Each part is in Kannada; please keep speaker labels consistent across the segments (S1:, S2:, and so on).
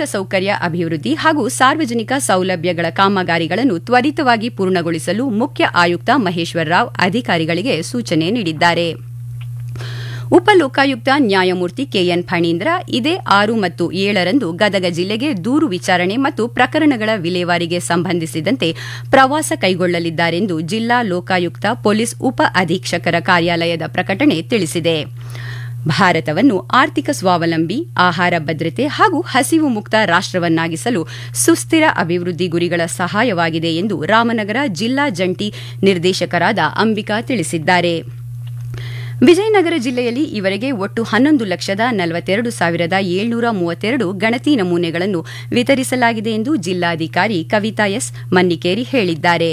S1: ಮೂಲಸೌಕರ್ಯ ಅಭಿವೃದ್ಧಿ ಹಾಗೂ ಸಾರ್ವಜನಿಕ ಸೌಲಭ್ಯಗಳ ಕಾಮಗಾರಿಗಳನ್ನು ತ್ವರಿತವಾಗಿ ಪೂರ್ಣಗೊಳಿಸಲು ಮುಖ್ಯ ಆಯುಕ್ತ ಮಹೇಶ್ವರ್ ರಾವ್ ಅಧಿಕಾರಿಗಳಿಗೆ ಸೂಚನೆ ನೀಡಿದ್ದಾರೆ ಉಪ ಲೋಕಾಯುಕ್ತ ನ್ಯಾಯಮೂರ್ತಿ ಕೆಎನ್ ಫಣೀಂದ್ರ ಇದೇ ಆರು ಮತ್ತು ಏಳರಂದು ಗದಗ ಜಿಲ್ಲೆಗೆ ದೂರು ವಿಚಾರಣೆ ಮತ್ತು ಪ್ರಕರಣಗಳ ವಿಲೇವಾರಿಗೆ ಸಂಬಂಧಿಸಿದಂತೆ ಪ್ರವಾಸ ಕೈಗೊಳ್ಳಲಿದ್ದಾರೆಂದು ಜಿಲ್ಲಾ ಲೋಕಾಯುಕ್ತ ಪೊಲೀಸ್ ಉಪ ಅಧೀಕ್ಷಕರ ಕಾರ್ಯಾಲಯದ ಪ್ರಕಟಣೆ ತಿಳಿಸಿದೆ ಭಾರತವನ್ನು ಆರ್ಥಿಕ ಸ್ವಾವಲಂಬಿ ಆಹಾರ ಭದ್ರತೆ ಹಾಗೂ ಹಸಿವು ಮುಕ್ತ ರಾಷ್ಟವನ್ನಾಗಿಸಲು ಸುಸ್ಥಿರ ಅಭಿವೃದ್ಧಿ ಗುರಿಗಳ ಸಹಾಯವಾಗಿದೆ ಎಂದು ರಾಮನಗರ ಜಿಲ್ಲಾ ಜಂಟಿ ನಿರ್ದೇಶಕರಾದ ಅಂಬಿಕಾ ತಿಳಿಸಿದ್ದಾರೆ ವಿಜಯನಗರ ಜಿಲ್ಲೆಯಲ್ಲಿ ಈವರೆಗೆ ಒಟ್ಟು ಹನ್ನೊಂದು ಲಕ್ಷದ ನಲವತ್ತೆರಡು ಸಾವಿರದ ಏಳ್ನೂರ ಮೂವತ್ತೆರಡು ಗಣತಿ ನಮೂನೆಗಳನ್ನು ವಿತರಿಸಲಾಗಿದೆ ಎಂದು ಜಿಲ್ಲಾಧಿಕಾರಿ ಕವಿತಾ ಎಸ್ ಮನ್ನಿಕೇರಿ ಹೇಳಿದ್ದಾರೆ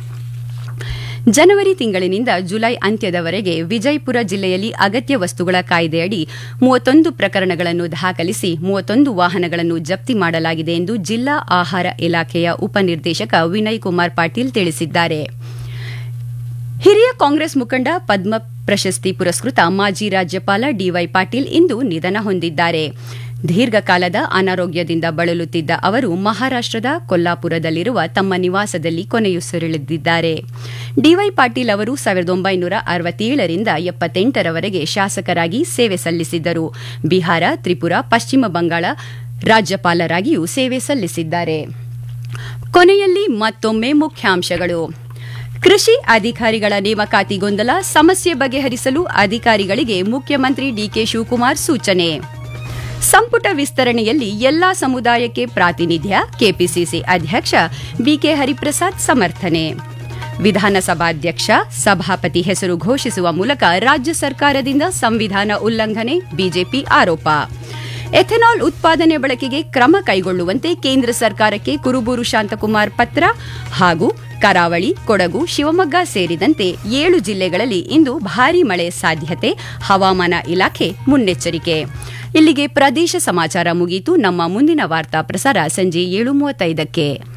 S1: ಜನವರಿ ತಿಂಗಳಿನಿಂದ ಜುಲೈ ಅಂತ್ಯದವರೆಗೆ ವಿಜಯಪುರ ಜಿಲ್ಲೆಯಲ್ಲಿ ಅಗತ್ಯ ವಸ್ತುಗಳ ಕಾಯ್ದೆಯಡಿ ಮೂವತ್ತೊಂದು ಪ್ರಕರಣಗಳನ್ನು ದಾಖಲಿಸಿ ಮೂವತ್ತೊಂದು ವಾಹನಗಳನ್ನು ಜಪ್ತಿ ಮಾಡಲಾಗಿದೆ ಎಂದು ಜಿಲ್ಲಾ ಆಹಾರ ಇಲಾಖೆಯ ಉಪನಿರ್ದೇಶಕ ವಿನಯ್ ಕುಮಾರ್ ಪಾಟೀಲ್ ತಿಳಿಸಿದ್ದಾರೆ ಹಿರಿಯ ಕಾಂಗ್ರೆಸ್ ಮುಖಂಡ ಪದ್ಮ ಪ್ರಶಸ್ತಿ ಪುರಸ್ಕೃತ ಮಾಜಿ ರಾಜ್ಯಪಾಲ ಡಿವೈ ಪಾಟೀಲ್ ಇಂದು ನಿಧನ ಹೊಂದಿದ್ದಾರೆ ದೀರ್ಘಕಾಲದ ಅನಾರೋಗ್ಯದಿಂದ ಬಳಲುತ್ತಿದ್ದ ಅವರು ಮಹಾರಾಷ್ಟದ ಕೊಲ್ಲಾಪುರದಲ್ಲಿರುವ ತಮ್ಮ ನಿವಾಸದಲ್ಲಿ ಕೊನೆಯುಸಿರೆಳೆದಿದ್ದಾರೆ ಡಿವೈ ಪಾಟೀಲ್ ಅವರು ಸಾವಿರದ ಒಂಬೈನೂರ ಅರವತ್ತೇಳರಿಂದ ಎಪ್ಪತ್ತೆಂಟರವರೆಗೆ ಶಾಸಕರಾಗಿ ಸೇವೆ ಸಲ್ಲಿಸಿದ್ದರು ಬಿಹಾರ ತ್ರಿಪುರ ಪಶ್ಚಿಮ ಬಂಗಾಳ ರಾಜ್ಯಪಾಲರಾಗಿಯೂ ಸೇವೆ ಸಲ್ಲಿಸಿದ್ದಾರೆ ಕೊನೆಯಲ್ಲಿ ಮತ್ತೊಮ್ಮೆ ಮುಖ್ಯಾಂಶಗಳು ಕೃಷಿ ಅಧಿಕಾರಿಗಳ ನೇಮಕಾತಿ ಗೊಂದಲ ಸಮಸ್ಯೆ ಬಗೆಹರಿಸಲು ಅಧಿಕಾರಿಗಳಿಗೆ ಮುಖ್ಯಮಂತ್ರಿ ಡಿಕೆ ಶಿವಕುಮಾರ್ ಸೂಚನೆ ಸಂಪುಟ ವಿಸ್ತರಣೆಯಲ್ಲಿ ಎಲ್ಲಾ ಸಮುದಾಯಕ್ಕೆ ಪ್ರಾತಿನಿಧ್ಯ ಕೆಪಿಸಿಸಿ ಅಧ್ಯಕ್ಷ ಬಿಕೆ ಹರಿಪ್ರಸಾದ್ ಸಮರ್ಥನೆ ವಿಧಾನಸಭಾಧ್ಯಕ್ಷ ಸಭಾಪತಿ ಹೆಸರು ಘೋಷಿಸುವ ಮೂಲಕ ರಾಜ್ಯ ಸರ್ಕಾರದಿಂದ ಸಂವಿಧಾನ ಉಲ್ಲಂಘನೆ ಬಿಜೆಪಿ ಆರೋಪ ಎಥೆನಾಲ್ ಉತ್ಪಾದನೆ ಬಳಕೆಗೆ ಕ್ರಮ ಕೈಗೊಳ್ಳುವಂತೆ ಕೇಂದ್ರ ಸರ್ಕಾರಕ್ಕೆ ಕುರುಬೂರು ಶಾಂತಕುಮಾರ್ ಪತ್ರ ಹಾಗೂ ಕರಾವಳಿ ಕೊಡಗು ಶಿವಮೊಗ್ಗ ಸೇರಿದಂತೆ ಏಳು ಜಿಲ್ಲೆಗಳಲ್ಲಿ ಇಂದು ಭಾರೀ ಮಳೆ ಸಾಧ್ಯತೆ ಹವಾಮಾನ ಇಲಾಖೆ ಮುನ್ನೆಚ್ಚರಿಕೆ ಇಲ್ಲಿಗೆ ಪ್ರದೇಶ ಸಮಾಚಾರ ಮುಗಿಯಿತು ನಮ್ಮ ಮುಂದಿನ ವಾರ್ತಾ ಪ್ರಸಾರ ಸಂಜೆ ಏಳು ಮೂವತ್ತೈದಕ್ಕೆ